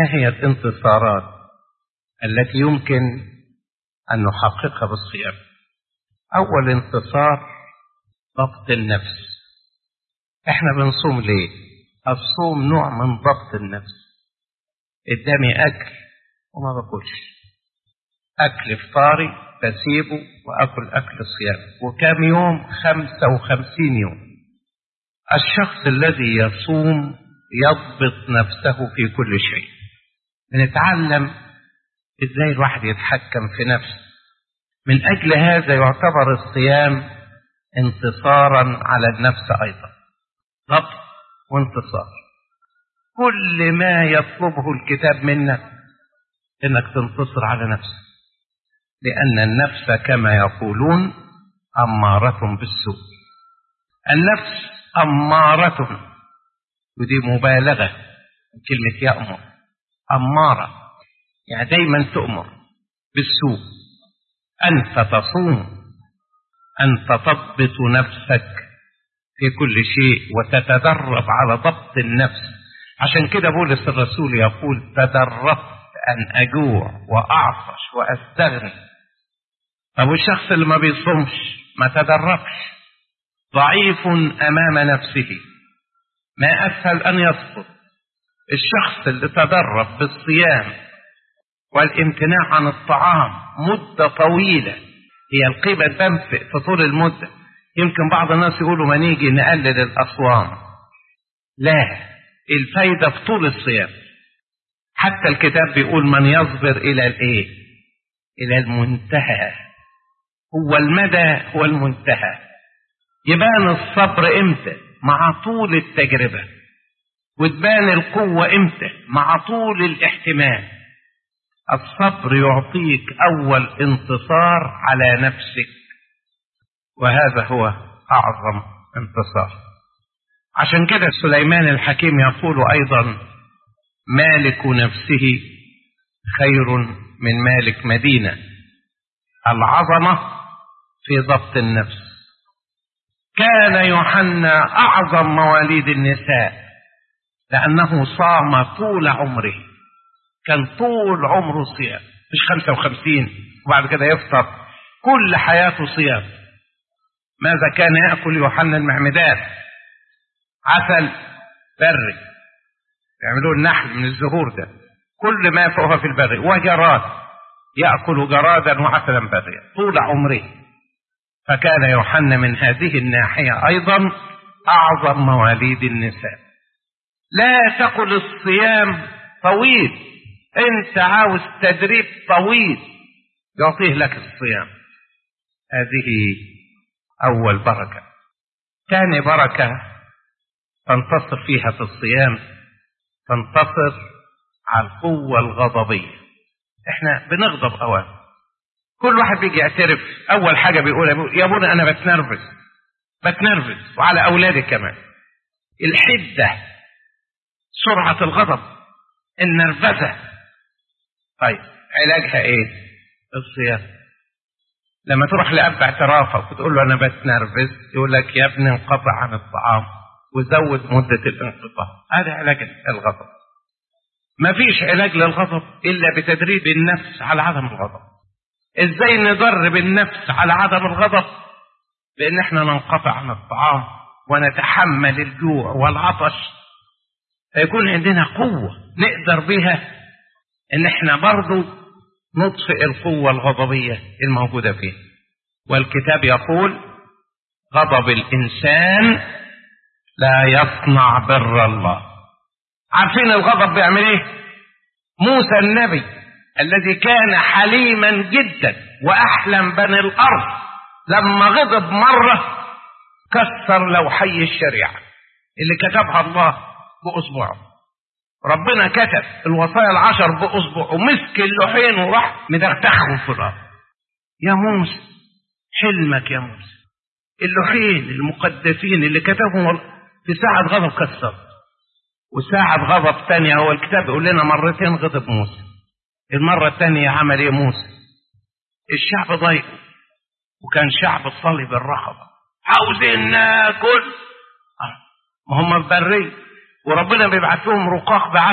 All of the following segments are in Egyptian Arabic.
ما هي الانتصارات التي يمكن أن نحققها بالصيام أول انتصار ضبط النفس احنا بنصوم ليه الصوم نوع من ضبط النفس قدامي أكل وما باكلش أكل إفطاري بسيبه وأكل أكل الصيام وكم يوم خمسة وخمسين يوم الشخص الذي يصوم يضبط نفسه في كل شيء بنتعلم ازاي الواحد يتحكم في نفسه من اجل هذا يعتبر الصيام انتصارا على النفس ايضا ضبط وانتصار كل ما يطلبه الكتاب منك انك تنتصر على نفسك لان النفس كما يقولون اماره بالسوء النفس اماره ودي مبالغه كلمه يامر اماره يعني دايما تؤمر بالسوء أنت تصوم أنت تضبط نفسك في كل شيء وتتدرب على ضبط النفس عشان كده بولس الرسول يقول تدربت أن أجوع وأعطش وأستغني طب والشخص اللي ما بيصومش ما تدربش ضعيف أمام نفسه ما أسهل أن يسقط الشخص اللي تدرب بالصيام والامتناع عن الطعام مدة طويلة هي القيمة تنفق في طول المدة يمكن بعض الناس يقولوا ما نيجي نقلل الأصوام لا الفايدة في طول الصيام حتى الكتاب بيقول من يصبر إلى الإيه إلى المنتهى هو المدى هو المنتهى يبان الصبر إمتى مع طول التجربة وتبان القوة إمتى مع طول الاحتمال الصبر يعطيك أول انتصار على نفسك وهذا هو أعظم انتصار عشان كده سليمان الحكيم يقول أيضا مالك نفسه خير من مالك مدينة العظمة في ضبط النفس كان يوحنا أعظم مواليد النساء لأنه صام طول عمره كان طول عمره صيام مش 55 وبعد كده يفطر كل حياته صيام ماذا كان يأكل يوحنا المعمدان عسل بري يعملوه النحل من الزهور ده كل ما فهو في البر وجراد يأكل جرادا وعسلا بريا طول عمره فكان يوحنا من هذه الناحية أيضا أعظم مواليد النساء لا تقل الصيام طويل انت عاوز تدريب طويل يعطيه لك الصيام هذه اول بركه ثاني بركه تنتصر فيها في الصيام تنتصر على القوه الغضبيه احنا بنغضب اوقات كل واحد بيجي يعترف اول حاجه بيقولها يا ابونا انا بتنرفز بتنرفز وعلى اولادي كمان الحده سرعه الغضب النرفزه طيب علاجها ايه الصيام لما تروح لاب اعترافك وتقول له انا بتنرفز يقول لك يا ابني انقطع عن الطعام وزود مدة الانقطاع هذا علاج الغضب ما فيش علاج للغضب إلا بتدريب النفس على عدم الغضب إزاي ندرب النفس على عدم الغضب بأن احنا ننقطع عن الطعام ونتحمل الجوع والعطش فيكون عندنا قوة نقدر بها ان احنا برضو نطفئ القوة الغضبية الموجودة فيه والكتاب يقول غضب الإنسان لا يصنع بر الله عارفين الغضب بيعمل ايه موسى النبي الذي كان حليما جدا وأحلم بني الأرض لما غضب مرة كسر لوحي الشريعة اللي كتبها الله بأسبوعه ربنا كتب الوصايا العشر بأصبع ومسك اللوحين وراح مدغدغهم في الأرض يا موسى حلمك يا موسى اللوحين المقدسين اللي كتبهم في ساعة غضب كسر وساعة غضب تانية هو الكتاب يقول لنا مرتين غضب موسى المرة الثانية عمل ايه موسى الشعب ضايقه وكان شعب صلي بالرقبة عاوزين ناكل ما هم بريه وربنا بيبعت لهم رقاق بعسل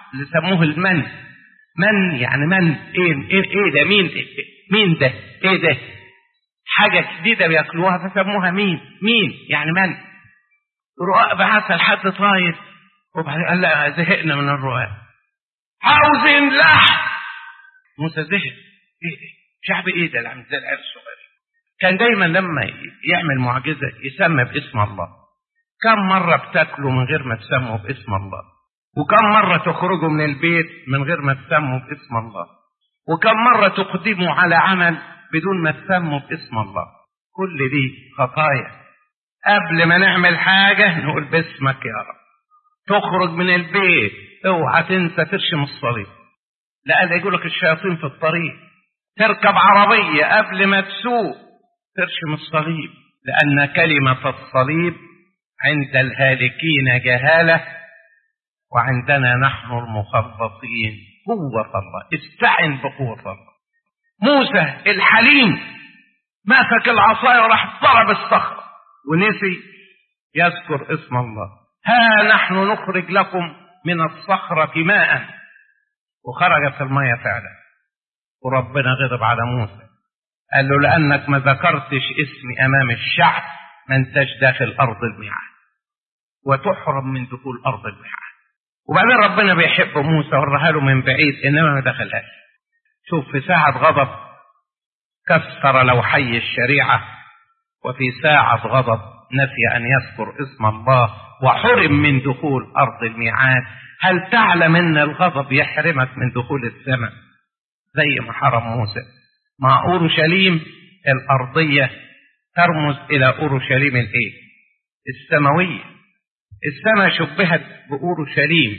اللي سموه المن من يعني من ايه ايه, إيه ده مين إيه مين ده ايه ده حاجة جديدة بياكلوها فسموها مين مين يعني من رؤاء بعث لحد طايف وبعدين قال لا زهقنا من الرؤاء عاوزين لحم موسى زهق ايه ده شعب ايه ده اللي عامل زي العيال الصغير كان دايما لما يعمل معجزة يسمى باسم الله كم مرة بتاكلوا من غير ما تسموا باسم الله وكم مرة تخرجوا من البيت من غير ما تسموا باسم الله وكم مرة تقدموا على عمل بدون ما تسموا باسم الله كل دي خطايا قبل ما نعمل حاجة نقول باسمك يا رب تخرج من البيت اوعى تنسى ترشم الصليب لأن يقول لك الشياطين في الطريق تركب عربية قبل ما تسوق ترشم الصليب لأن كلمة الصليب عند الهالكين جهالة وعندنا نحن المخلصين قوة الله استعن بقوة الله موسى الحليم مسك العصاية وراح ضرب الصخرة ونسي يذكر اسم الله ها نحن نخرج لكم من الصخرة ماء وخرجت المية فعلا وربنا غضب على موسى قال له لأنك ما ذكرتش اسمي أمام الشعب ما انتش داخل أرض الميعاد وتحرم من دخول أرض الميعاد وبعدين ربنا بيحب موسى وراها له من بعيد إنما ما دخلهاش شوف في ساعة غضب كسر لوحي الشريعة وفي ساعة غضب نسي أن يذكر اسم الله وحرم من دخول أرض الميعاد هل تعلم أن الغضب يحرمك من دخول السماء زي ما حرم موسى مع أورشليم الأرضية ترمز إلى أورشليم الإيه؟ السماوية السماء شبهت بأورشليم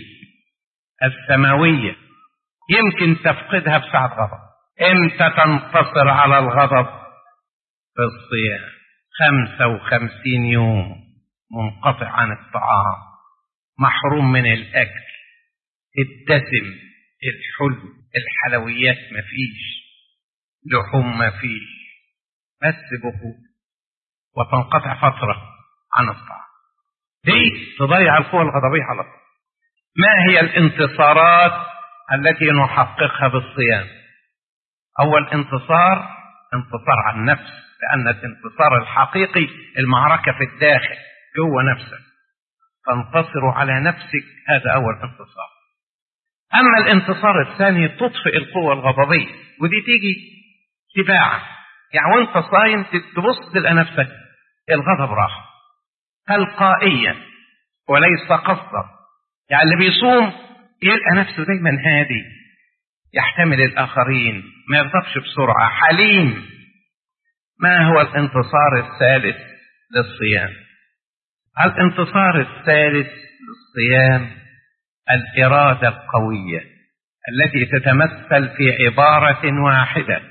السماوية يمكن تفقدها بساعة غضب امتى تنتصر على الغضب في الصيام خمسة وخمسين يوم منقطع عن الطعام محروم من الأكل الدسم الحلو الحلويات مفيش لحوم مفيش بس بخور وتنقطع فترة عن الطعام دي تضيع القوة الغضبية على طول ما هي الانتصارات التي نحققها بالصيام أول انتصار انتصار على النفس لأن الانتصار الحقيقي المعركة في الداخل جوه نفسك تنتصر على نفسك هذا أول انتصار أما الانتصار الثاني تطفئ القوة الغضبية ودي تيجي تباعا يعني وانت صايم تبص تلقى نفسك الغضب راح تلقائيا وليس قصدا يعني اللي بيصوم يلقى نفسه دايما هادي يحتمل الآخرين ما يغضبش بسرعة حليم ما هو الانتصار الثالث للصيام الانتصار الثالث للصيام الإرادة القوية التي تتمثل في عبارة واحدة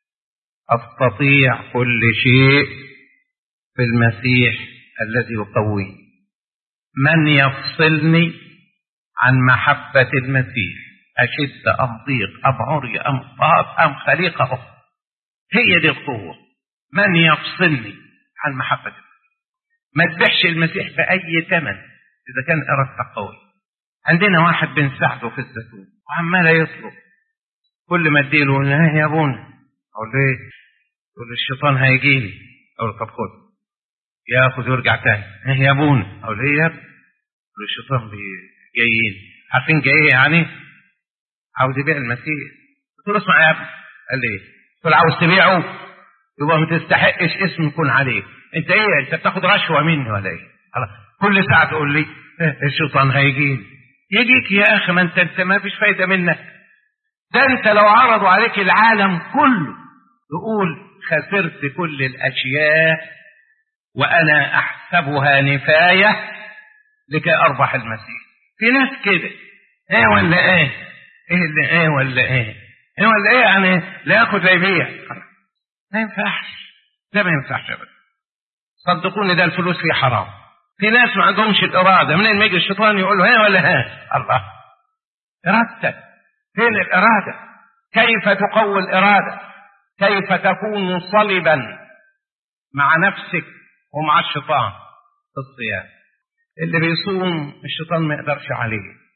أستطيع كل شيء في المسيح الذي يقويني من يفصلني عن محبة المسيح أشد أم ضيق أم عري أم طاب أم خليقة أخرى هي دي القوة من يفصلني عن محبة المسيح ما تبيعش المسيح بأي ثمن إذا كان إرادتك قوي عندنا واحد بنساعده في الزيتون وعمال يطلب كل ما اديله لا يا ابونا اقول له ايه؟ يقول الشيطان هيجيني اقول له طب خد ياخذ ويرجع تاني ايه يا ابونا اقول له ايه يا ابني؟ يقول الشيطان جايين عارفين جاي يعني؟ عاوز يبيع المسيح قلت له اسمع يا ابني قال لي ايه؟ قلت له عاوز تبيعه يبقى ما تستحقش اسم يكون عليك انت ايه انت بتاخد رشوه مني ولا ايه؟ خلاص كل ساعه تقول لي إيه الشيطان هيجيني يجيك يا اخي ما انت انت ما فيش فايده منك ده انت لو عرضوا عليك العالم كله تقول خسرت كل الاشياء وانا احسبها نفايه لكي اربح المسيح في ناس كده ايه ولا ايه ايه اللي ايه ولا ايه ايه ولا ايه يعني لا ياخد لا يبيع ما ينفعش ده ما ينفعش ابدا صدقوني ده الفلوس فيه حرام في ناس ما عندهمش الإرادة منين ما يجي الشيطان يقول له ها ولا ها الله إرادتك فين الإرادة كيف تقوي الإرادة كيف تكون صلبا مع نفسك ومع الشيطان في الصيام اللي بيصوم الشيطان ما يقدرش عليه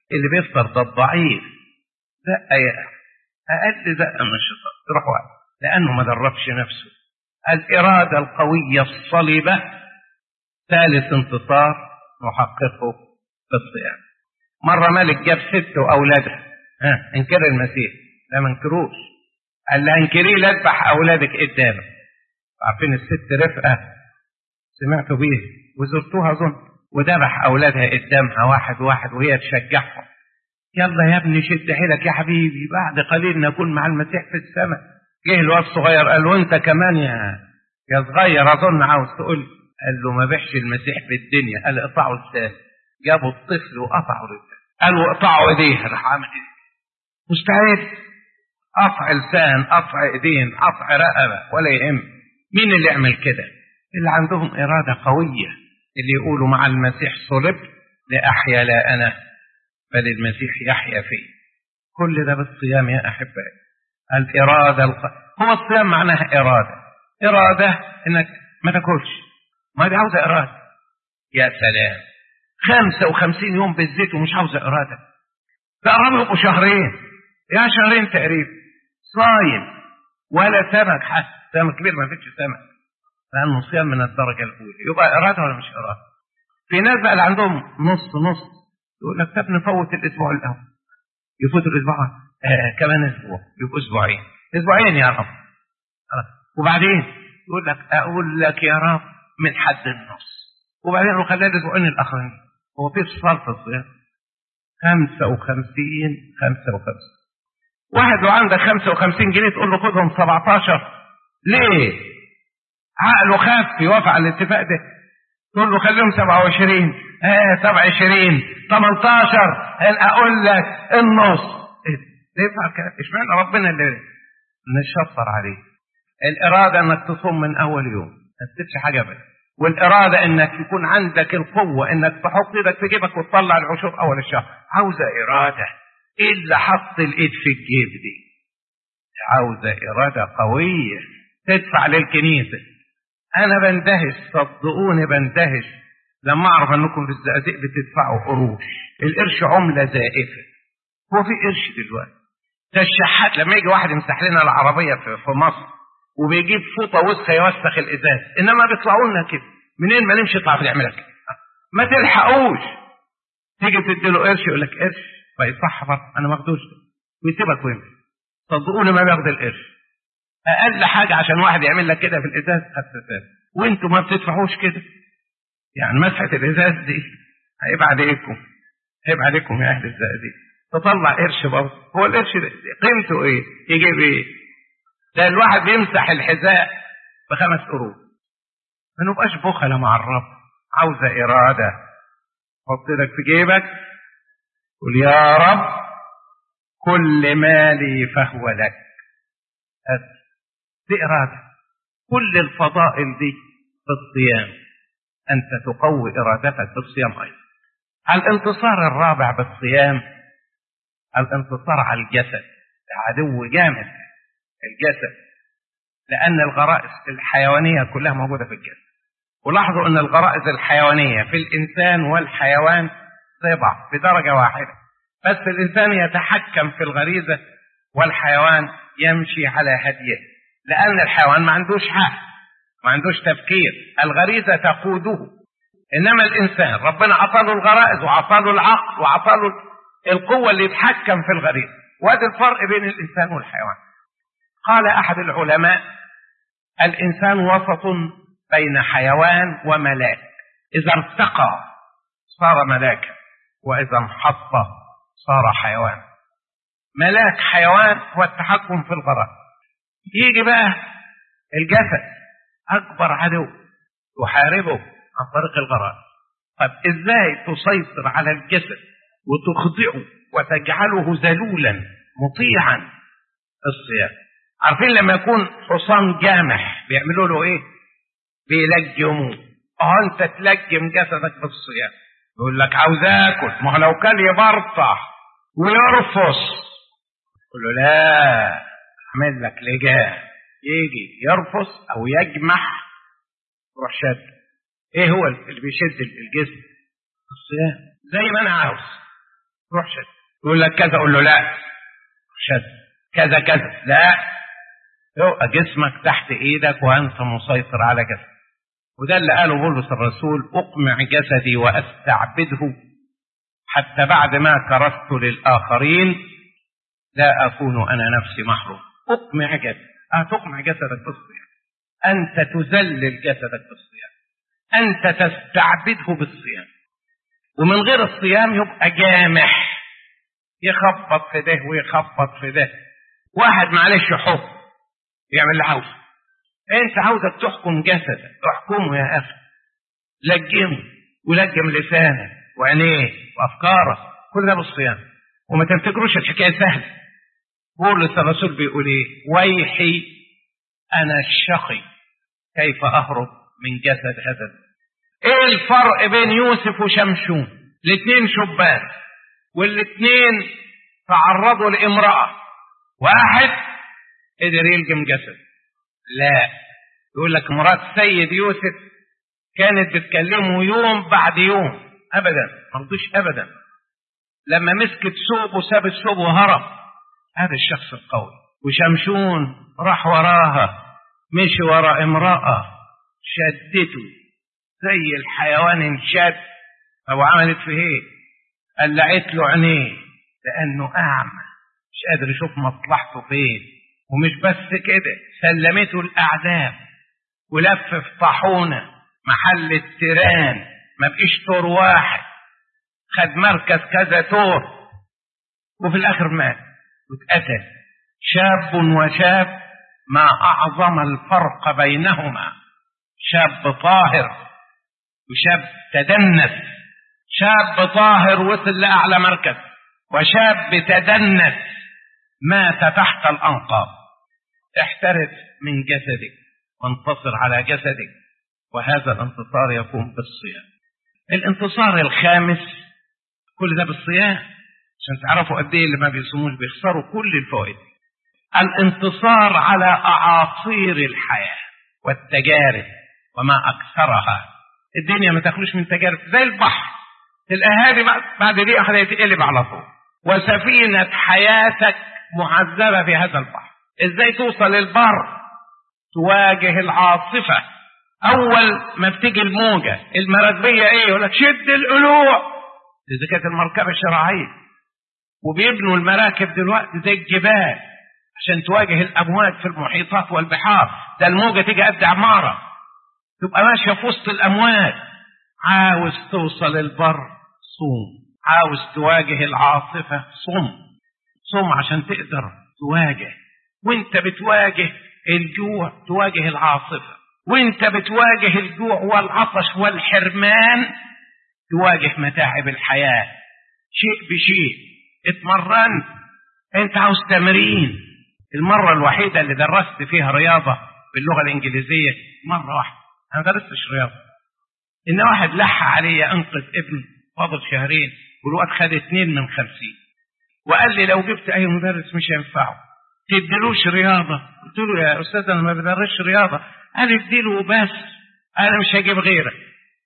اللي بيفطر ده الضعيف زقة يقع أقل زقة من الشيطان تروح واحد لأنه ما دربش نفسه الإرادة القوية الصلبة ثالث انتصار نحققه في الصيام مرة ملك جاب ست وأولادها ها انكر المسيح لا ما انكروش قال لها انكريه لا اذبح أولادك قدامك عارفين الست رفقة سمعتوا بيه وزرتوها أظن وذبح أولادها قدامها واحد واحد وهي تشجعهم يلا يا ابني شد حيلك يا حبيبي بعد قليل نكون مع المسيح في السماء جه الواد الصغير قال له انت كمان يا يا صغير اظن عاوز تقول قال له ما بيحش المسيح في الدنيا قال اقطعوا لسانه جابوا الطفل وقطعوا لسانه قالوا اقطعوا ايديه راح عامل ايه مستعد قطع لسان قطع ايدين قطع رقبه ولا يهم مين اللي يعمل كده اللي عندهم اراده قويه اللي يقولوا مع المسيح صلب لاحيا لا انا بل المسيح يحيا فيه كل ده بالصيام يا احبائي الاراده الق... هو الصيام معناها اراده اراده انك ما تاكلش ما دي عاوزه اراده يا سلام 55 يوم بالزيت ومش عاوزه اراده تقربوا يبقوا شهرين يا شهرين تقريبا صايم ولا سمك حتى سمك كبير ما فيش سمك لانه صيام من الدرجه الاولى يبقى اراده ولا مش اراده في ناس بقى اللي عندهم نص نص يقول لك طب نفوت الاسبوع الاول يفوت الاسبوع آه كمان اسبوع يبقوا اسبوعين اسبوعين يا رب خلاص وبعدين يقول لك اقول لك يا رب من حد النص وبعدين نخليها خليها الاسبوعين الاخرين هو في صفار في الصيام 55 55 واحد لو عندك 55 جنيه تقول له خدهم 17 ليه؟ عقله خاف يوافق على الاتفاق ده تقول له خليهم 27 اه 27 18 اقول لك النص ليه يفعل كده؟ اشمعنى ربنا اللي نشطر عليه الاراده انك تصوم من اول يوم ما تسيبش حاجه بس والاراده انك يكون عندك القوه انك تحط ايدك في جيبك وتطلع العشور اول الشهر عاوزه اراده ايه اللي حط الايد في الجيب دي عاوزه اراده قويه تدفع للكنيسه انا بندهش صدقوني بندهش لما اعرف انكم في الزقازيق بتدفعوا قروش القرش عمله زائفه هو في قرش دلوقتي ده الشحات لما يجي واحد يمسح لنا العربيه في مصر وبيجيب فوطه وسخه يوسخ الازاز انما بيطلعوا لنا كده منين ما نمشي يطلع يعملها كده ما تلحقوش تيجي تدي له قرش يقول لك قرش بقى صح برضه انا ما اخدوش ويسيبك ويمشي صدقوني ما بياخد القرش اقل حاجه عشان واحد يعمل لك كده في الازاز خد وانتوا ما بتدفعوش كده يعني مسحه الازاز دي هيبقى عليكم هيبقى عليكم يا اهل الزقازيق تطلع قرش برضه هو القرش قيمته ايه؟ يجيب ايه؟ ده الواحد بيمسح الحذاء بخمس قروش ما نبقاش بخلة مع الرب عاوزة إرادة حط ايدك في جيبك قول يا رب كل مالي فهو لك دي إرادة كل الفضائل دي في الصيام أنت تقوي إرادتك بالصيام أيضا الانتصار الرابع بالصيام الانتصار على الجسد عدو جامد الجسد لأن الغرائز الحيوانية كلها موجودة في الجسد ولاحظوا أن الغرائز الحيوانية في الإنسان والحيوان زي بعض بدرجة واحدة بس الإنسان يتحكم في الغريزة والحيوان يمشي على هديه لأن الحيوان ما عندوش حق ما عندوش تفكير الغريزة تقوده إنما الإنسان ربنا عطاله الغرائز وعطاله العقل وعطاله القوة اللي يتحكم في الغريزة وهذا الفرق بين الإنسان والحيوان قال أحد العلماء الإنسان وسط بين حيوان وملاك إذا ارتقى صار ملاكا وإذا انحط صار حيوان ملاك حيوان هو التحكم في الغرائز يجي بقى الجسد أكبر عدو تحاربه عن طريق الغرائز طب إزاي تسيطر على الجسد وتخضعه وتجعله ذلولا مطيعا الصيام عارفين لما يكون حصان جامح بيعملوا له ايه بيلجموه اه انت تلجم جسدك بالصيام يقول لك عاوز اكل ما هو لو كان يبرطح ويرفص يقول له لا اعمل لك لجام يجي يرفص او يجمح روح شد ايه هو اللي بيشد الجسم الصيام زي ما انا عاوز روح شد يقول لك كذا قول له لا شد كذا كذا لا يبقى جسمك تحت ايدك وانت مسيطر على جسمك وده اللي قاله بولس الرسول اقمع جسدي واستعبده حتى بعد ما كرست للاخرين لا اكون انا نفسي محروم اقمع جسدي اه تقمع جسدك بالصيام انت تذلل جسدك بالصيام انت تستعبده بالصيام ومن غير الصيام يبقى جامح يخبط في ده ويخبط في ده واحد معلش حكم يعمل اللي عاوزه انت عاوزك تحكم جسدك احكمه يا اخي لجمه ولجم لسانك وعينيه وافكارك كل ده بالصيام وما تفتكروش الحكايه سهله بولس الرسول بيقول ايه ويحي انا الشقي كيف اهرب من جسد هذا ايه الفرق بين يوسف وشمشون الاثنين شبان والاثنين تعرضوا لامراه واحد قدر يلجم جسد لا يقول لك مرات سيد يوسف كانت بتكلمه يوم بعد يوم ابدا ما رضيش ابدا لما مسكت ثوبه ساب الثوب وهرب هذا الشخص القوي وشمشون راح وراها مشي ورا امرأة شدته زي الحيوان انشد أو عملت في ايه قلعت له عينيه لأنه أعمى مش قادر يشوف مصلحته فين ومش بس كده سلمته الأعداء ولف في طاحونة محل التيران ما بقيش تور واحد خد مركز كذا تور وفي الآخر مات واتقتل شاب وشاب ما أعظم الفرق بينهما شاب طاهر وشاب تدنس شاب طاهر وصل لأعلى مركز وشاب تدنس مات تحت الأنقاض احترس من جسدك وانتصر على جسدك وهذا الانتصار يكون بالصيام الانتصار الخامس كل ده بالصيام عشان تعرفوا قد ايه اللي ما بيصوموش بيخسروا كل الفوائد الانتصار على اعاصير الحياه والتجارب وما اكثرها الدنيا ما تخلوش من تجارب زي البحر تلاقيها هذه بعد دقيقه هتتقلب على طول وسفينه حياتك معذبه في هذا البحر ازاي توصل البر تواجه العاصفه اول ما بتيجي الموجه المراكبيه ايه يقول لك شد القلوع اذا كانت المركبه شراعيه وبيبنوا المراكب دلوقتي زي الجبال عشان تواجه الامواج في المحيطات والبحار ده الموجه تيجي قد عماره تبقى ماشيه في وسط الامواج عاوز توصل البر صوم عاوز تواجه العاصفه صم صم عشان تقدر تواجه وانت بتواجه الجوع تواجه العاصفه وانت بتواجه الجوع والعطش والحرمان تواجه متاعب الحياه شيء بشيء اتمرنت انت عاوز تمرين المرة الوحيدة اللي درست فيها رياضة باللغة الإنجليزية مرة واحدة أنا ما درستش رياضة إن واحد لح علي أنقذ ابن فاضل شهرين والوقت خد اثنين من خمسين وقال لي لو جبت أي مدرس مش هينفعه تديلوش رياضة قلت له يا أستاذ أنا ما بدرسش رياضة قال اديله بس أنا مش هجيب غيرك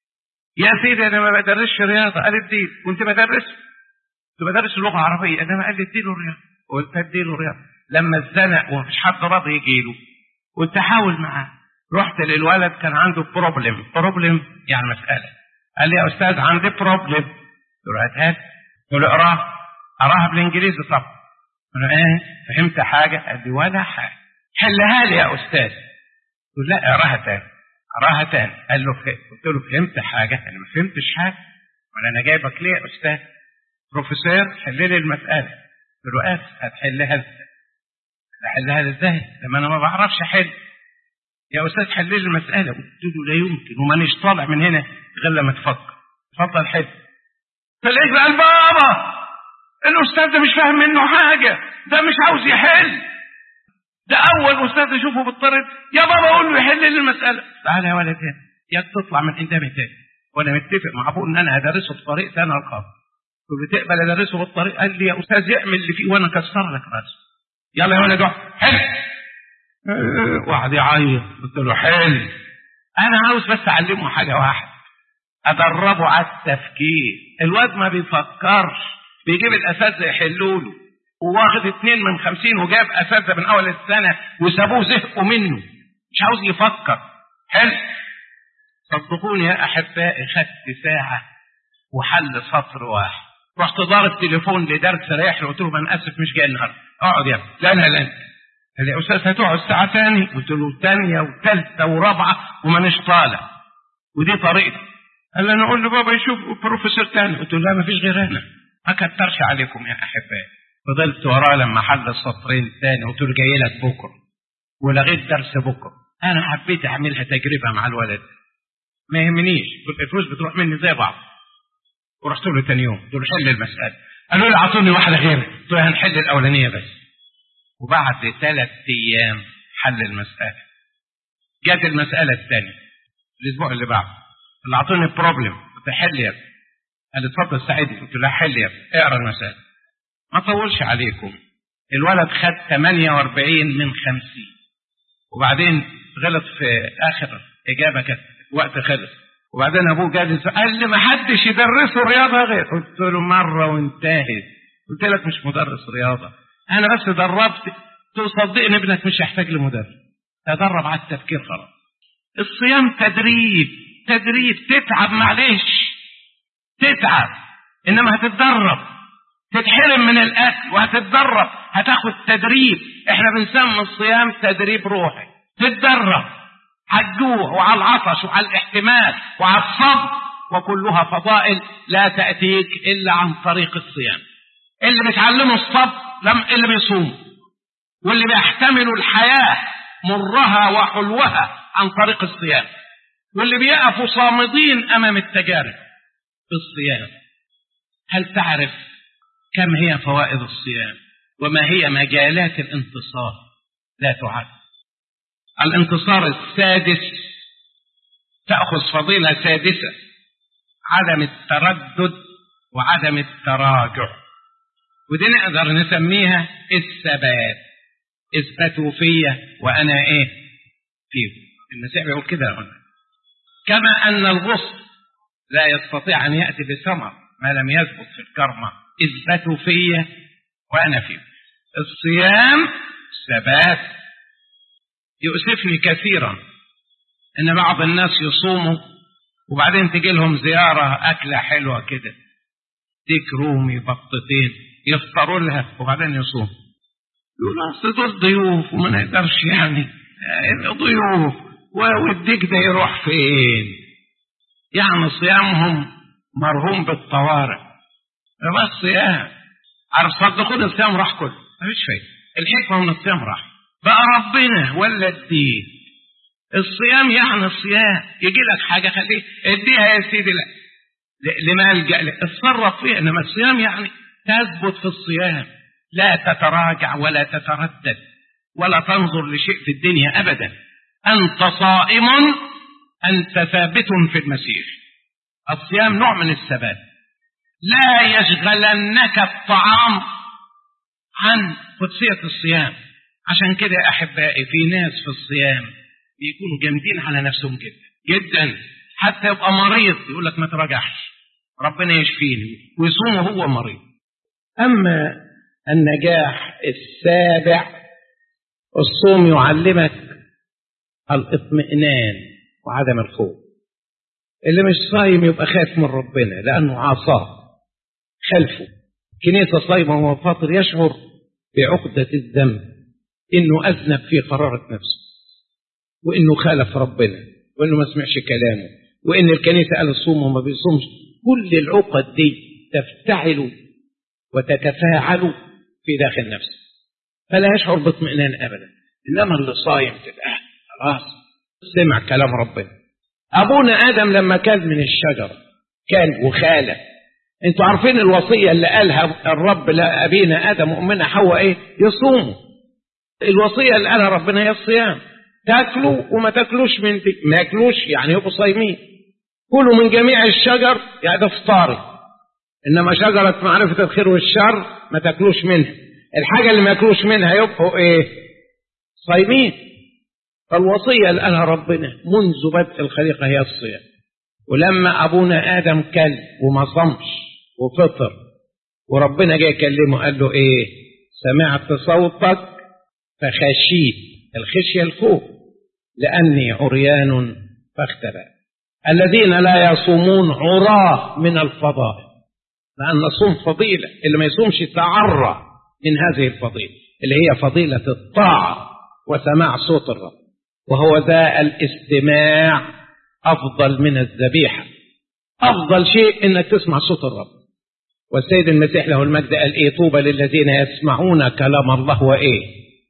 يا سيدي أنا ما بدرسش رياضة قال اديله كنت بدرس كنت بدرس اللغة العربية إنما قال لي اديله رياضة قلت اديله رياضة لما اتزنق ومفيش حد راضي يجي له قلت حاول معاه رحت للولد كان عنده بروبلم بروبلم يعني مسألة قال لي يا أستاذ عندي بروبلم قلت له هاتها قلت له اقراها اقراها بالإنجليزي طبعا قلت له ايه فهمت حاجة قال لي ولا حاجة حلها لي يا أستاذ قلت لا اقراها تاني اقراها تاني قال له فهم. قلت له فهمت حاجة قال لي ما فهمتش حاجة ولا أنا جايبك ليه يا أستاذ بروفيسور حل لي المسألة قلت له اسف هتحلها ازاي احلها ازاي لما انا ما بعرفش احل يا استاذ حل لي المساله قلت له لا يمكن ومانيش طالع من هنا غير لما تفكر اتفضل حل فلقيت قال بابا الاستاذ ده مش فاهم منه حاجه ده مش عاوز يحل ده اول استاذ اشوفه بالطريق يا بابا قول له يحل لي المساله تعالى يا ولد هنا ياك تطلع من قدامي تاني وانا متفق مع ابوه ان انا هدرسه بطريقتي انا الخاص قلت له تقبل ادرسه بالطريقه قال لي يا استاذ اعمل اللي فيه وانا اكسر لك راسه يلا يا ولد حل واحد يعيط قلت له حل انا عاوز بس اعلمه حاجه واحده ادربه على التفكير الواد ما بيفكرش بيجيب الاساتذه يحلوا له وواخد اتنين من خمسين وجاب اساتذه من اول السنه وسابوه زهقوا منه مش عاوز يفكر حلو صدقوني يا احبائي خدت ساعه وحل سطر واحد رحت ضارب تليفون لدرس رايح له قلت له انا اسف مش جاي النهارده اقعد يا ابني لا لا لا قال لي يا استاذ هتقعد ساعه ثاني قلت له ثانيه وثالثه ورابعه ومانيش طالع ودي طريقتي قال لي انا اقول لبابا يشوف بروفيسور ثاني قلت له لا ما فيش غير انا ما كترش عليكم يا احبائي فضلت وراه لما حل السطرين الثاني قلت له جاي لك بكره ولغيت درس بكره انا حبيت اعملها تجربه مع الولد ما يهمنيش الفلوس بتروح مني زي بعض ورحت له ثاني يوم قلت له حل المساله قالوا لي اعطوني واحده غيرها قلت له هنحل الاولانيه بس وبعد ثلاث ايام حل المساله جت المساله الثانيه الاسبوع اللي بعده اللي اعطوني بروبلم قلت حل يا ابني قال لي اتفضل ساعدني قلت له حل يا ابني اقرا المساله ما طولش عليكم الولد خد 48 من 50 وبعدين غلط في اخر اجابه كانت وقت خلص وبعدين ابوه جالس قال لي ما حدش يدرسه رياضه غير قلت له مره وانتهت قلت لك مش مدرس رياضه انا بس دربت تصدقني ابنك مش هيحتاج لمدرس تدرب على التفكير خلاص الصيام تدريب تدريب تتعب معلش تتعب انما هتتدرب تتحرم من الاكل وهتتدرب هتاخد تدريب احنا بنسمي الصيام تدريب روحي تتدرب على الجوع وعلى العطش وعلى الاحتمال وعلى الصبر وكلها فضائل لا تأتيك إلا عن طريق الصيام اللي بيتعلموا الصبر لم اللي بيصوم واللي بيحتملوا الحياة مرها وحلوها عن طريق الصيام واللي بيقفوا صامدين أمام التجارب بالصيام هل تعرف كم هي فوائد الصيام وما هي مجالات الانتصار لا تعد الانتصار السادس تأخذ فضيلة سادسة عدم التردد وعدم التراجع ودي نقدر نسميها الثبات اثبتوا فيا وانا ايه فيكم المسيح بيقول كده هنا كما ان الغصن لا يستطيع ان ياتي بثمر ما لم يثبت في الكرمه اثبتوا فيا وانا فيكم الصيام ثبات يؤسفني كثيرا ان بعض الناس يصوموا وبعدين تجي لهم زياره اكله حلوه كده ديك رومي بطتين يفطروا لها وبعدين يصوم يقول اصل دول ضيوف وما نقدرش يعني ضيوف والديك ده يروح فين يعني صيامهم مرهوم بالطوارئ بس صيام عارف صدقوني الصيام راح كله مفيش فايده الحكمه من الصيام راح بقى ربنا ولا الدين الصيام يعني الصيام يجي لك حاجه خليه اديها يا سيدي لا لما الجا اتصرف فيها انما الصيام يعني تثبت في الصيام لا تتراجع ولا تتردد ولا تنظر لشيء في الدنيا ابدا انت صائم انت ثابت في المسيح الصيام نوع من الثبات لا يشغلنك الطعام عن قدسيه الصيام عشان كده يا احبائي في ناس في الصيام بيكونوا جامدين على نفسهم جدا جدا حتى يبقى مريض يقول لك ما تراجعش ربنا يشفيني ويصوم وهو مريض اما النجاح السابع الصوم يعلمك الاطمئنان وعدم الخوف اللي مش صايم يبقى خايف من ربنا لانه عصاه خلفه كنيسه صايمه وهو فاطر يشعر بعقده الذنب انه اذنب في قراره نفسه وانه خالف ربنا وانه ما سمعش كلامه وان الكنيسه قال الصوم وما بيصومش كل العقد دي تفتعل وتتفاعل في داخل نفسه فلا يشعر باطمئنان ابدا انما اللي صايم تبقى خلاص سمع كلام ربنا ابونا ادم لما كان من الشجره كان وخاله انتوا عارفين الوصيه اللي قالها الرب لابينا ادم وامنا حواء ايه يصوموا الوصيه اللي قالها ربنا هي الصيام تاكلوا وما تاكلوش من دي. ما ياكلوش يعني يبقوا صايمين كلوا من جميع الشجر يعني ده فطاري انما شجره معرفه الخير والشر ما تاكلوش منها الحاجه اللي ما ياكلوش منها يبقوا ايه صايمين فالوصيه اللي قالها ربنا منذ بدء الخليقه هي الصيام ولما ابونا ادم كل وما صمش وفطر وربنا جاي يكلمه قال له ايه سمعت صوتك فخشيت الخشيه الخوف لاني عريان فاختبأت الذين لا يصومون عراه من الفضائل لأن الصوم فضيلة اللي ما يصومش يتعرى من هذه الفضيلة اللي هي فضيلة الطاعة وسماع صوت الرب وهو ذا الاستماع أفضل من الذبيحة أفضل شيء إنك تسمع صوت الرب والسيد المسيح له المجد قال إيه طوبى للذين يسمعون كلام الله وإيه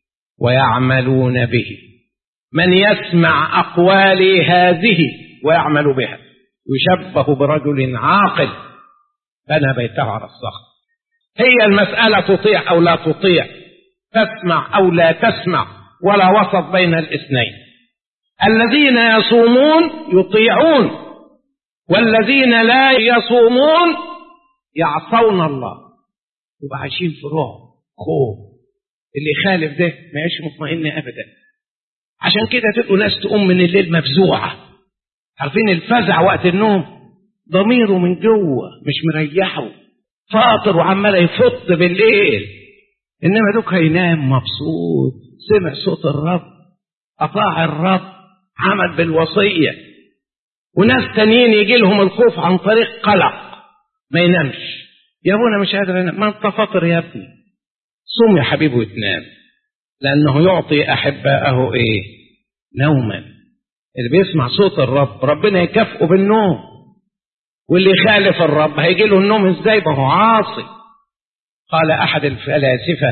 ويعملون به من يسمع أقوالي هذه ويعمل بها يشبه برجل عاقل بنى بيته على الصخر هي المسألة تطيع أو لا تطيع تسمع أو لا تسمع ولا وسط بين الاثنين الذين يصومون يطيعون والذين لا يصومون يعصون الله يبقى عايشين في رعب خوف اللي يخالف ده ما يعيش مطمئن ابدا عشان كده تلقوا ناس تقوم من الليل مفزوعه عارفين الفزع وقت النوم ضميره من جوه مش مريحه فاطر وعمال يفط بالليل انما دوك هينام مبسوط سمع صوت الرب اطاع الرب عمل بالوصيه وناس تانيين يجي لهم الخوف عن طريق قلق ما ينامش يا ابونا مش قادر انام ما انت فاطر يا ابني صوم يا حبيبي وتنام لانه يعطي احباءه ايه نوما اللي بيسمع صوت الرب ربنا يكافئه بالنوم واللي يخالف الرب هيجي له النوم ازاي ما هو عاصي قال احد الفلاسفه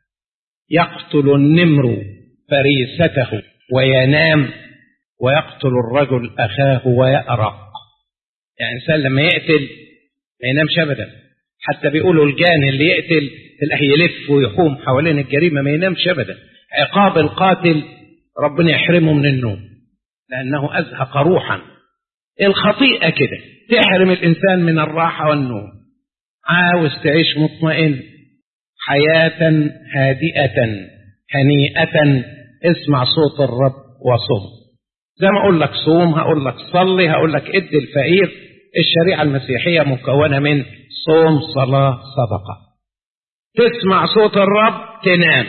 يقتل النمر فريسته وينام ويقتل الرجل اخاه ويأرق يعني الانسان لما يقتل ما ينامش ابدا حتى بيقولوا الجان اللي يقتل تلاقيه يلف ويحوم حوالين الجريمه ما ينامش ابدا عقاب القاتل ربنا يحرمه من النوم لانه ازهق روحا الخطيئه كده تحرم الانسان من الراحه والنوم عاوز تعيش مطمئن حياه هادئه هنيئه اسمع صوت الرب وصم زي ما اقول لك صوم هقول لك صلي هقول لك ادي الفقير الشريعه المسيحيه مكونه من صوم صلاه صدقه تسمع صوت الرب تنام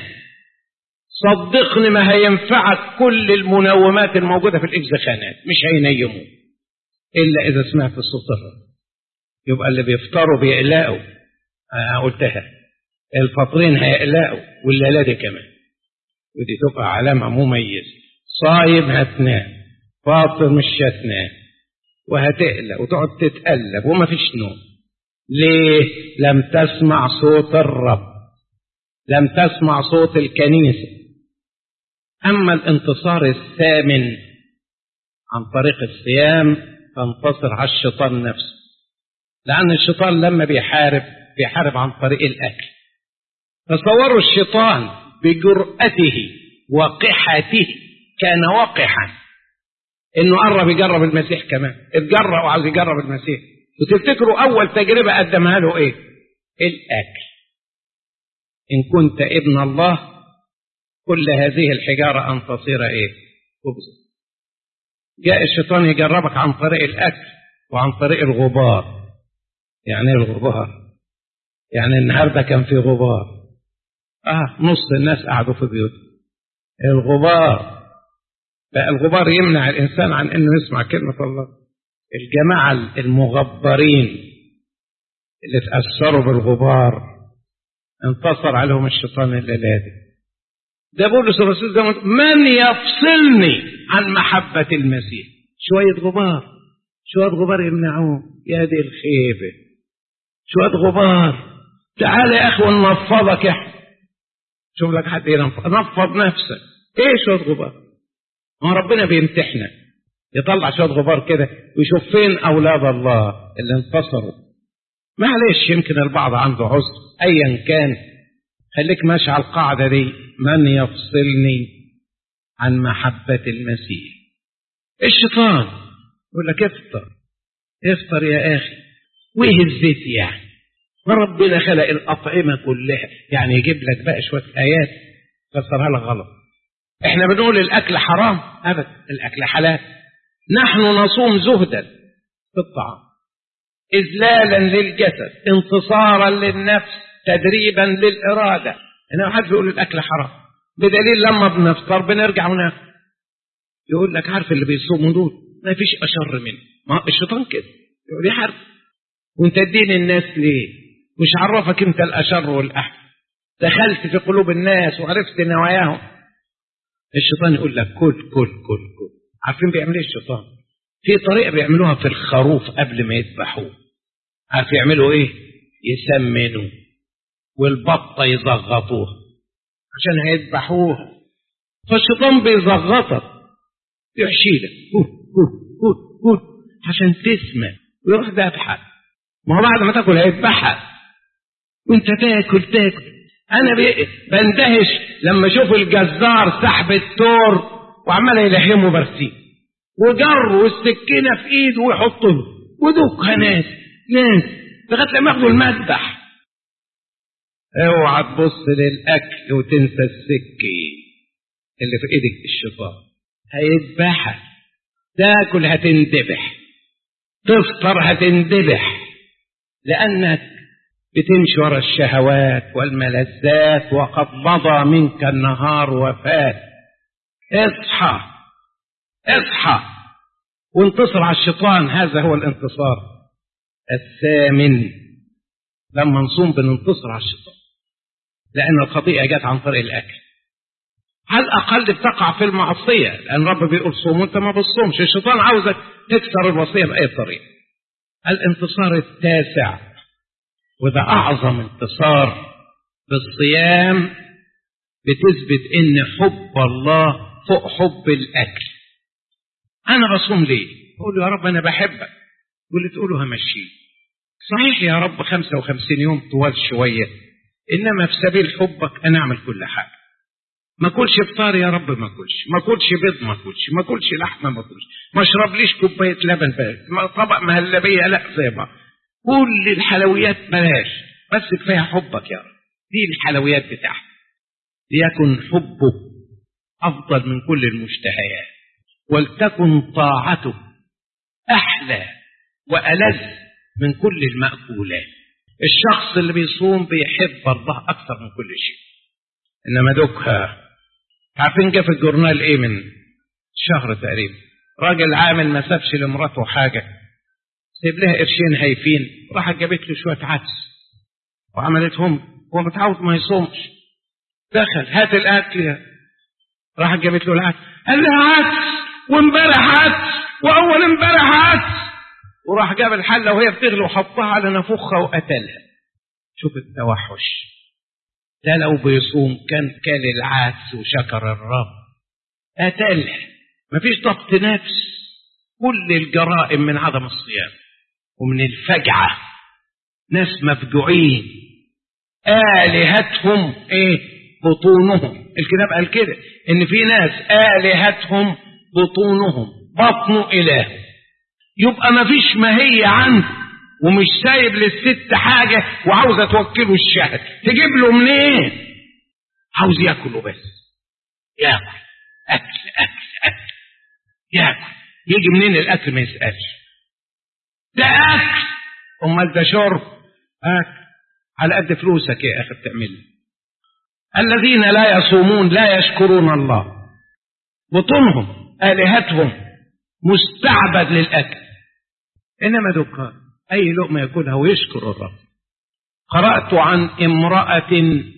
صدقني ما هينفعك كل المنومات الموجوده في الاجزخانات مش هينيموك الا اذا سمعت صوت الرب يبقى اللي بيفطروا بيقلقوا انا قلتها الفاطرين هيقلقوا والليله دي كمان ودي تبقى علامه مميزه صايم هتنام فاطر مش هتنام وهتقلق وتقعد تتقلب وما فيش نوم ليه لم تسمع صوت الرب لم تسمع صوت الكنيسة أما الانتصار الثامن عن طريق الصيام تنتصر على الشيطان نفسه لأن الشيطان لما بيحارب بيحارب عن طريق الأكل تصوروا الشيطان بجرأته وقحته كان وقحا انه قرب يجرب المسيح كمان اتجرأ وعايز يجرب المسيح وتفتكروا اول تجربه قدمها له ايه الاكل ان كنت ابن الله كل هذه الحجاره ان تصير ايه خبزا جاء الشيطان يجربك عن طريق الاكل وعن طريق الغبار يعني ايه الغبار يعني النهارده كان في غبار اه نص الناس قعدوا في بيوتهم الغبار بقى الغبار يمنع الإنسان عن أنه يسمع كلمة الله الجماعة المغبرين اللي تأثروا بالغبار انتصر عليهم الشيطان الليلة دي ده بولس الرسول ده من يفصلني عن محبة المسيح شوية غبار شوية غبار يمنعوه يا دي الخيبة شوية غبار تعال يا أخي ونفضك احنا شوف لك حد ينفض نفض نفسك ايه شوية غبار ما ربنا بيمتحنا يطلع شويه غبار كده ويشوف فين اولاد الله اللي انتصروا معلش يمكن البعض عنده عذر ايا كان خليك ماشي على القاعده دي من يفصلني عن محبه المسيح الشيطان يقول لك افطر افطر يا اخي وايه الزيت يعني وربنا خلق الاطعمه كلها يعني يجيب لك بقى شويه ايات فسرها لك غلط احنا بنقول الاكل حرام ابدا الاكل حلال نحن نصوم زهدا في الطعام إذلالا للجسد انتصارا للنفس تدريبا للإرادة إنما حد يقول الأكل حرام بدليل لما بنفطر بنرجع وناكل يقول لك عارف اللي بيصوموا دول ما فيش أشر منه ما الشيطان كده يقول يحرم وانت تدين الناس ليه مش عرفك انت الأشر والأحسن دخلت في قلوب الناس وعرفت نواياهم الشيطان يقول لك كل كل كل كل عارفين بيعمل ايه الشيطان في طريقة بيعملوها في الخروف قبل ما يذبحوه عارف يعملوا ايه يسمنوا والبطة يزغطوها عشان هيذبحوها فالشيطان بيزغطك يحشيلك كل كل كل كل عشان تسمع ويروح ذبحك ما هو بعد ما تاكل هيذبحك وانت تاكل تاكل انا بندهش لما اشوف الجزار سحب التور وعمال يلهمه برسيم وجر والسكينه في ايده ويحط له ودوكها ناس ناس لغايه لما ياخدوا المذبح اوعى تبص للاكل وتنسى السكين اللي في ايدك الشيطان هيذبحك تاكل هتندبح تفطر هتندبح لانك بتمشي ورا الشهوات والملذات وقد مضى منك النهار وفات اصحى اصحى وانتصر على الشيطان هذا هو الانتصار الثامن لما نصوم بننتصر على الشيطان لأن الخطيئة جت عن طريق الأكل على الأقل بتقع في المعصية لأن رب بيقول صوم وأنت ما بتصومش الشيطان عاوزك تكسر الوصية بأي طريقة الانتصار التاسع وده أعظم انتصار بالصيام بتثبت إن حب الله فوق حب الأكل أنا بصوم ليه؟ أقول يا رب أنا بحبك واللي تقوله همشيه صحيح يا رب 55 يوم طوال شوية إنما في سبيل حبك أنا أعمل كل حاجة ما كلش فطار يا رب ما كلش ما كلش بيض ما كلش ما كلش لحمة ما كلش ما اشربليش كوباية لبن بارد طبق مهلبية لا زي بعض كل الحلويات بلاش بس كفايه حبك يا رب دي الحلويات بتاعتك ليكن حبه افضل من كل المشتهيات ولتكن طاعته احلى والذ من كل الماكولات الشخص اللي بيصوم بيحب الله اكثر من كل شيء انما دوكها عارفين جه في الجورنال ايه من شهر تقريبا راجل عامل ما سابش لمراته حاجه سيب لها قرشين هايفين راحت جابت له شويه عدس وعملتهم هو متعود ما يصومش دخل هات الاكل راحت جابت له العدس قال لها عدس وامبارح عدس واول امبارح عدس وراح جاب الحله وهي بتغلي وحطها على نافوخها وقتلها شوف التوحش ده لو بيصوم كان كل العدس وشكر الرب قتلها مفيش ضبط نفس كل الجرائم من عدم الصيام ومن الفجعة ناس مفجوعين آلهتهم ايه بطونهم الكتاب قال كده ان في ناس آلهتهم بطونهم بطن إله يبقى مفيش ماهية عنده ومش سايب للست حاجة وعاوزة توكله الشهد تجيب له منين عاوز ياكله بس ياكل أكل أكل أكل ياكل يجي منين الأكل ما يسألش ده أكل أمال ده شرب أكل على قد فلوسك يا أخي بتعمل الذين لا يصومون لا يشكرون الله بطونهم آلهتهم مستعبد للأكل إنما دكان أي لقمة يأكلها ويشكر الرب قرأت عن امرأة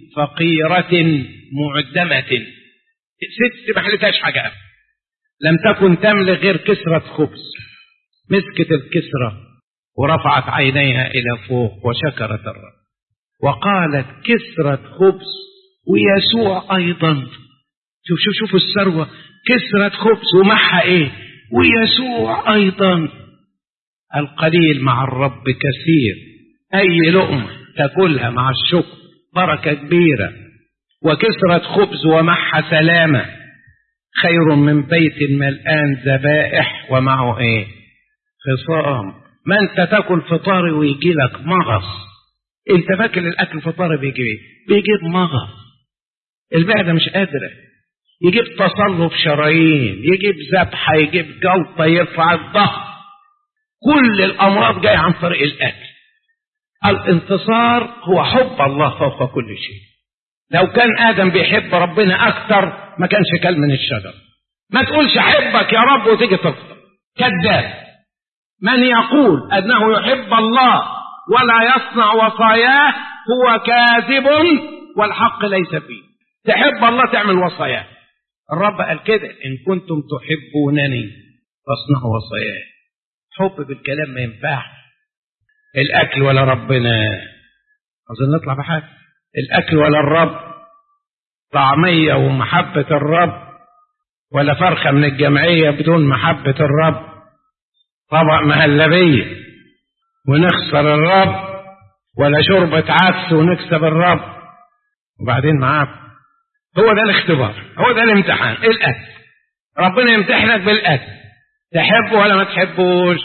فقيرة معدمة ست ما حلتهاش حاجة أبدا لم تكن تملك غير كسرة خبز مسكت الكسرة ورفعت عينيها إلى فوق وشكرت الرب وقالت كسرة خبز ويسوع أيضا شوف شوف شوف الثروة كسرة خبز ومعها إيه ويسوع أيضا القليل مع الرب كثير أي لقمة تاكلها مع الشكر بركة كبيرة وكسرة خبز ومعها سلامة خير من بيت ملآن ذبائح ومعه ايه خصام ما انت تاكل فطاري ويجي لك مغص انت فاكر الاكل فطاري بيجي ايه بيجيب مغص المعده مش قادره يجيب تصلب شرايين يجيب ذبحه يجيب جلطه يرفع الضغط كل الأمراض جاية عن طريق الأكل الانتصار هو حب الله فوق كل شيء لو كان آدم بيحب ربنا أكثر ما كانش كل من الشجر ما تقولش أحبك يا رب وتيجي تفطر كذاب من يقول أنه يحب الله ولا يصنع وصاياه هو كاذب والحق ليس فيه تحب الله تعمل وصاياه الرب قال كده إن كنتم تحبونني فاصنعوا وصاياه حب بالكلام ما ينفعش الأكل ولا ربنا عاوزين نطلع بحاجة الأكل ولا الرب طعمية ومحبة الرب ولا فرخة من الجمعية بدون محبة الرب طبق مهلبية ونخسر الرب ولا شوربة عدس ونكسب الرب وبعدين معاه هو ده الاختبار هو ده الامتحان الأكل ربنا يمتحنك بالأكل تحبه ولا ما تحبوش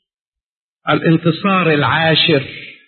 الانتصار العاشر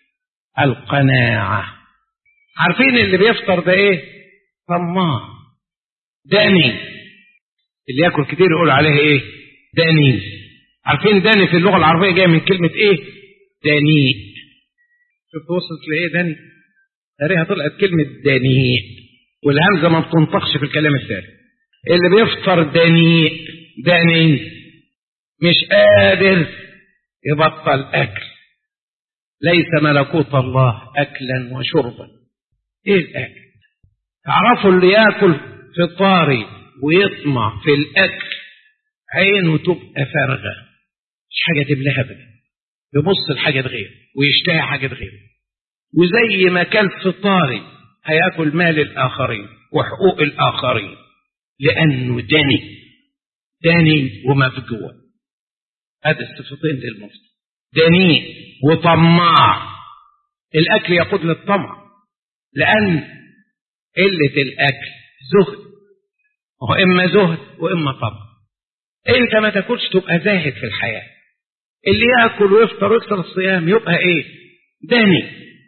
القناعة عارفين اللي بيفطر ده ايه طماع داني اللي ياكل كتير يقول عليه ايه داني عارفين داني في اللغة العربية جاية من كلمة ايه دانيء شفت وصلت لايه داني تاريها طلعت كلمة دانيء والهمزة ما بتنطقش في الكلام الثاني اللي بيفطر دانيء داني مش قادر يبطل أكل ليس ملكوت الله أكلا وشربا إيه الأكل تعرفوا اللي يأكل فطاري ويطمع في الأكل عينه تبقى فارغة مش حاجة تملاها أبدا يبص لحاجة غير ويشتهي حاجة غير وزي ما كان فطاري هياكل مال الآخرين وحقوق الآخرين لأنه داني داني ومفجوع هذا الصفتين للمفتي دنيء وطماع الأكل يقود للطمع لأن قلة الأكل زهد هو إما زهد وإما طمع أنت ما تاكلش تبقى زاهد في الحياة اللي ياكل ويفطر ويكسر الصيام يبقى إيه داني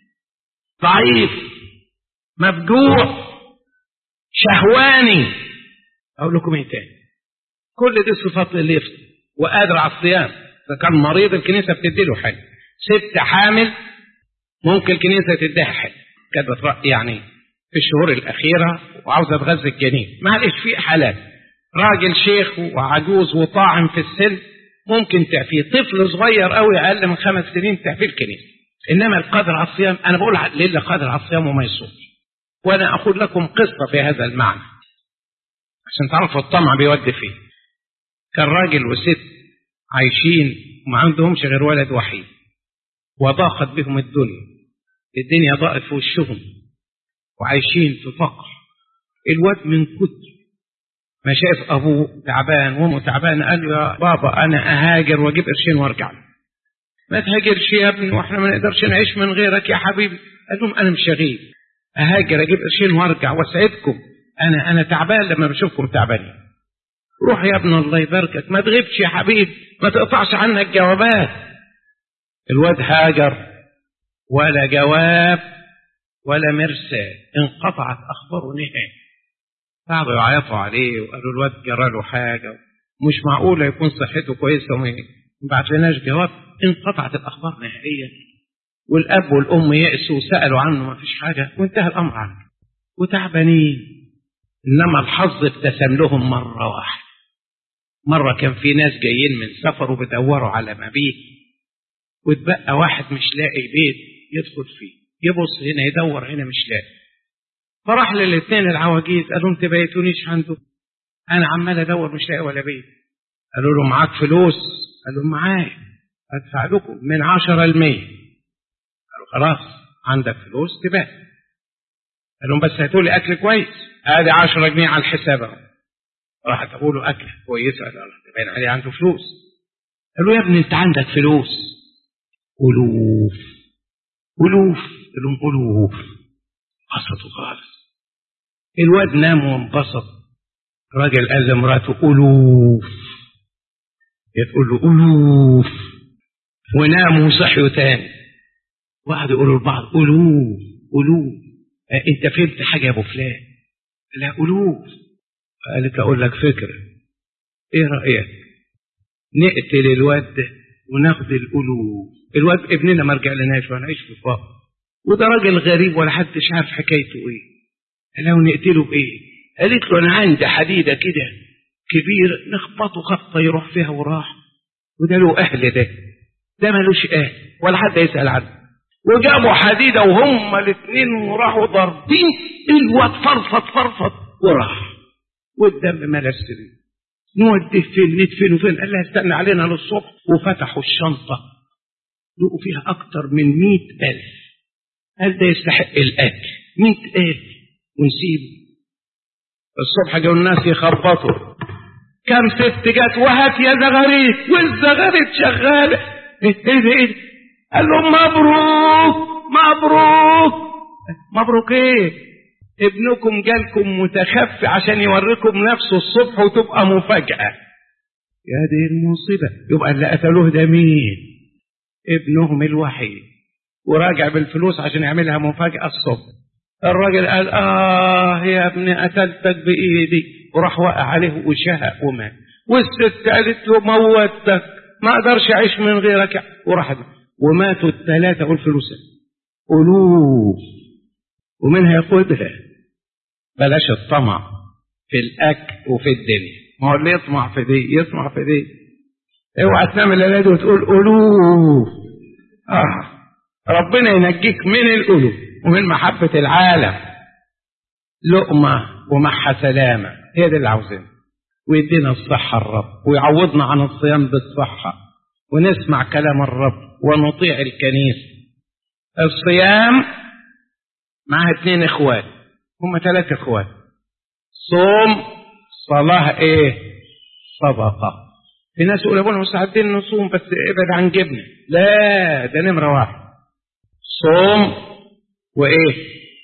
ضعيف مفجوع شهواني أقول لكم إيه تاني كل دي صفات اللي يفطر وقادر على الصيام إذا كان مريض الكنيسة بتديله حل ست حامل ممكن الكنيسة تديها حل كانت بترأي يعني في الشهور الأخيرة وعاوزة تغذي الجنين معلش في حالات راجل شيخ وعجوز وطاعن في السن ممكن تعفيه طفل صغير قوي أقل من خمس سنين تعفيه الكنيسة إنما القادر على الصيام أنا بقول لله قادر على الصيام وما يصومش وأنا أقول لكم قصة في هذا المعنى عشان تعرفوا الطمع بيودي فين كان راجل وست عايشين وما عندهمش غير ولد وحيد وضاقت بهم الدنيا الدنيا ضاقت في وشهم وعايشين في فقر الواد من كتر ما شاف ابوه تعبان وامه تعبان قال له يا بابا انا اهاجر واجيب قرشين وارجع له ما تهاجرش يا ابني واحنا ما نقدرش نعيش من غيرك يا حبيبي قال لهم انا مش هغيب اهاجر اجيب قرشين وارجع واسعدكم انا انا تعبان لما بشوفكم تعبانين روح يا ابن الله يباركك ما تغيبش يا حبيبي ما تقطعش عنك جوابات الواد هاجر ولا جواب ولا مرسى انقطعت اخباره نهائي قعدوا يعيطوا عليه وقالوا الواد جرى له حاجه مش معقوله يكون صحته كويسه وما يبعت لناش جواب انقطعت الاخبار نهائيا والاب والام يأسوا وسالوا عنه ما فيش حاجه وانتهى الامر عنه وتعبانين انما الحظ ابتسم لهم مره واحده مره كان في ناس جايين من سفر وبيدوروا على مبيت واتبقى واحد مش لاقي بيت يدخل فيه يبص هنا يدور هنا مش لاقي فراح للاثنين العواجيز قالوا انت بيتونيش عنده انا عمال ادور مش لاقي ولا بيت قالوا له معاك فلوس قالوا معايا ادفع لكم من عشرة لمية قالوا خلاص عندك فلوس تبقى قالوا بس هاتوا لي اكل كويس ادي 10 جنيه على الحساب اهو راح جابوا له اكل كويسه قال باين عليه عنده فلوس قالوا يا ابني انت عندك فلوس الوف الوف قال لهم الوف انبسطوا خالص الواد نام وانبسط الراجل قال لمراته الوف تقول له الوف وناموا وصحيوا تاني وقعدوا يقولوا لبعض الوف الوف انت فهمت حاجه يا ابو فلان لا الوف قالت اقول لك فكره ايه رايك نقتل الواد ده وناخد الألوف الواد ابننا ما رجع لناش وهنعيش في فقر وده راجل غريب ولا حدش عارف حكايته ايه قال له نقتله بايه قالت له انا عندي حديده كده كبير نخبطه خبطه يروح فيها وراح وده له اهل ده ده ملوش اهل ولا حد يسال عنه وجابوا حديده وهم الاثنين وراحوا ضاربين الواد فرفط فرفط وراح والدم ملا السرير نوديه فين ندفنه فين قال لها استنى علينا للصبح وفتحوا الشنطه لقوا فيها اكتر من مئة ألف قال ده يستحق القتل مئة ألف ونسيبه الصبح جاوا الناس يخبطوا كم ست جت وهات يا زغاريت والزغاريت شغالة ايه ده ايه قال لهم مبروك مبروك مبروك ايه ابنكم جالكم متخفي عشان يوريكم نفسه الصبح وتبقى مفاجأة يا دي المصيبة يبقى اللي قتلوه ده مين ابنهم الوحيد وراجع بالفلوس عشان يعملها مفاجأة الصبح الراجل قال آه يا ابني قتلتك بإيدي وراح وقع عليه وشهق ومات والست قالت له موتك ما اقدرش اعيش من غيرك وراح وماتوا الثلاثة والفلوس ألوف ومنها ياخدها بلاش الطمع في الأكل وفي الدنيا ما هو اللي يطمع في دي يطمع في دي اوعى تنام الليلة دي وتقول ألوف آه ربنا ينجيك من الألوف ومن محبة العالم لقمة ومعها سلامة هي دي اللي عاوزينها ويدينا الصحة الرب ويعوضنا عن الصيام بالصحة ونسمع كلام الرب ونطيع الكنيسة الصيام معها اتنين اخوات هم ثلاثة اخوات صوم صلاة ايه صدقة في ناس يقول ابونا مستعدين نصوم بس ابعد عن جبنة لا ده نمرة واحد صوم وايه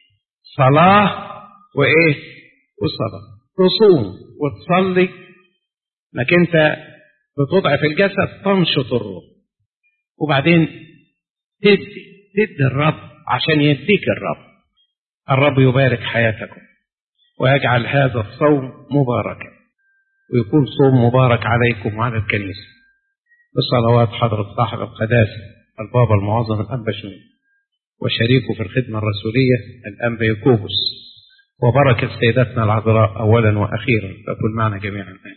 صلاة وايه وصلاة تصوم وتصلي انك انت بتضعف الجسد تنشط الروح وبعدين تدي تدي الرب عشان يديك الرب الرب يبارك حياتكم ويجعل هذا الصوم مباركا ويكون صوم مبارك عليكم وعلى الكنيسة بصلوات حضرة صاحب القداسة البابا المعظم الأنبا شنو وشريكه في الخدمة الرسولية الأنبا يكوبس وبركة سيدتنا العذراء أولا وأخيرا تكون معنا جميعا